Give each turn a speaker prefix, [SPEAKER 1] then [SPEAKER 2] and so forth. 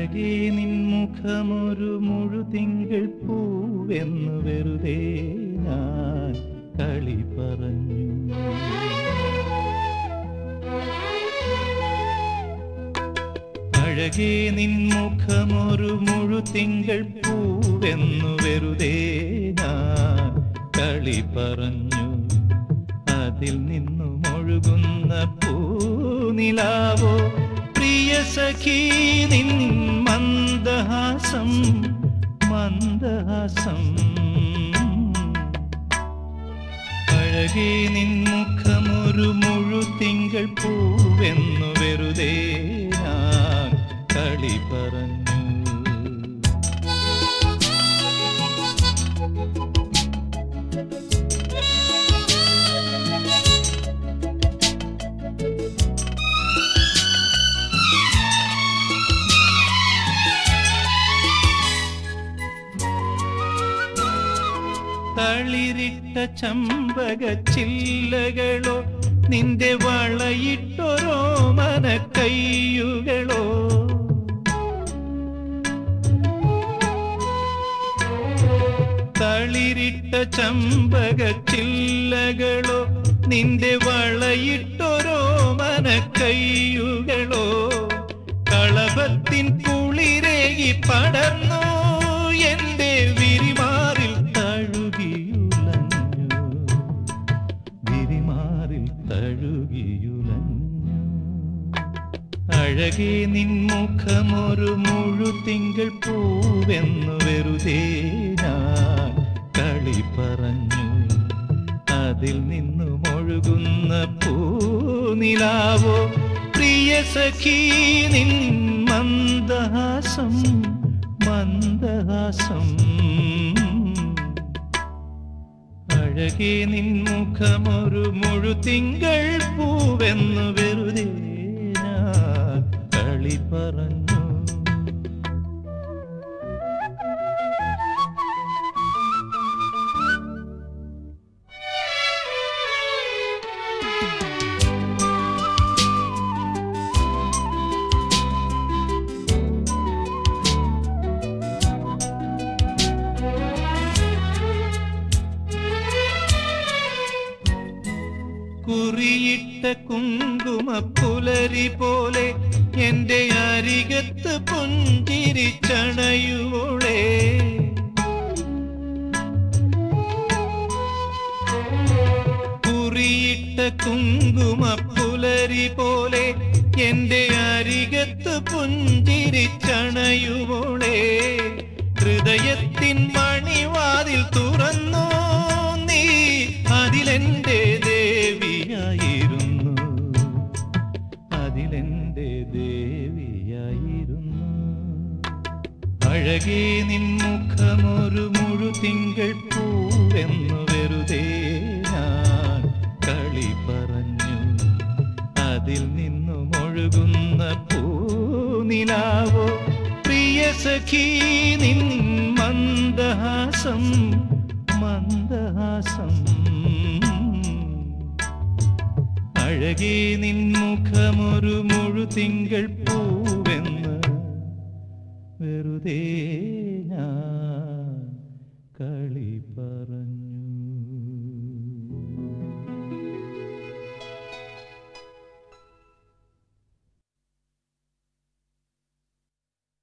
[SPEAKER 1] അഴകേ നിൻ മുഖമൊരു മുഴുതിങ്കൾ പൂവെന്നു വെറുതെ ഞാൻ കളി പറഞ്ഞു അഴകേ നിൻ മുഖമൊരു മുഴുതിങ്കൾ പൂവെന്നു വെറുതെ ഞാൻ കളി പറഞ്ഞു അതിൽ നിന്നും ഒഴുകുന്ന പൂനിലാവോ പ്രിയ സഖീ നിൻ മന്ദഹാസം മന്ദഹാസം അഴകേ നിൻ മുഖമൊരു മുഴുതിങ്കൾ പൂവെന്നു വെറുതെ ഞാൻ കളി പറഞ്ഞു തളിരിട്ട ചമ്പക ചില്ലകളോ നിന്റെ വളയിട്ടൊരോ മന കയ്യുകളോ തളിരിട്ട ചമ്പക ചില്ലകളോ നിന്റെ വളയിട്ടൊരോ മന കയ്യുകളോ കളഭത്തിൻ കുളിരേകി പടർന്നു എന്റെ വിരിമാറിൽ തഴുകിയുലഞ്ഞു വിരിമാറിൽ തഴുകിയുലഞ്ഞു അഴകേ നിൻ മുഖമൊരു മുഴുതിങ്കൾ പൂവെന്നു വെറുതെ ഞാൻ കളി പറഞ്ഞു അതിൽ നിന്നും ഒഴുകുന്ന പൂനിലാവോ പ്രിയ സഖീ നിൻ മന്ദഹാസം മന്ദഹാസം അഴകേ നിൻ മുഖമൊരു മുഴുതിങ്കൾ പൂവെന്നു വെറുതെ ഞാൻ കളി പറഞ്ഞു കുറിയിട്ട കുങ്കുമ പുലരി പോലെ എന്റെ അരികത്ത് പുഞ്ചിരിച്ചണയുവോളെ കുറിയിട്ട കുങ്കുമ പുലരി പോലെ എന്റെ അരികത്ത് പുഞ്ചിരിച്ചണയുവോളെ ഹൃദയത്തിൻ മണിവാതിൽ തുറന്നു നീ അതിലെന്റെ ദേവിയായിരുന്നു അതിലെന്റെ ദേവിയായിരുന്നു അഴകേ നിൻ മുഖമൊരു മുഴുതിങ്കൾ പൂവെന്നു വെറുതെ ഞാൻ കളി പറഞ്ഞു അതിൽ നിന്നും ഒഴുകുന്ന പൂനിലാവോ പ്രിയ സഖീ നിൻ മന്ദഹാസം മന്ദഹാസം അഴകേ നിൻ മുഖമൊരു മുഴുതിങ്കൾ പൂവെന്ന് വെറുതെ ഞാൻ കളി പറഞ്ഞു